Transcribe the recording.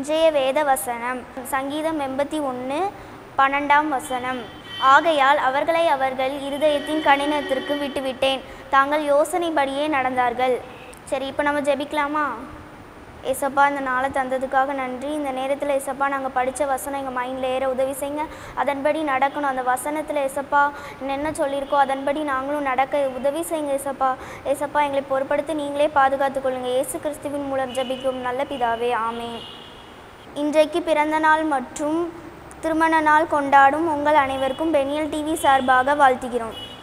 இன்றைய வேத வசனம் சங்கீதம் எண்பத்தி ஒன்று பன்னெண்டாம் வசனம் ஆகையால் அவர்களை அவர்கள் இருதயத்தின் கடினத்திற்கு விட்டுவிட்டேன் தாங்கள் யோசனைப்படியே நடந்தார்கள் சரி இப்போ நம்ம ஜெபிக்கலாமா ஏசப்பா இந்த நாளை தந்ததுக்காக நன்றி இந்த நேரத்தில் ஏசப்பா நாங்கள் படித்த வசனம் எங்கள் மைண்டில் ஏற உதவி செய்யுங்க அதன்படி நடக்கணும் அந்த வசனத்தில் ஏசப்பா என்ன சொல்லியிருக்கோ அதன்படி நாங்களும் நடக்க உதவி செய்யுங்க ஏசப்பா ஏசப்பா எங்களை பொறுப்படுத்தி நீங்களே பாதுகாத்துக் கொள்ளுங்க இயேசு கிறிஸ்துவின் மூலம் ஜெபிக்கும் நல்ல பிதாவே ஆமென் இன்றைக்கு பிறந்த நாள் மற்றும் திருமண நாள் கொண்டாடும் உங்கள் அனைவருக்கும் பெனியல் டிவி சார்பாக வாழ்த்துகிறோம்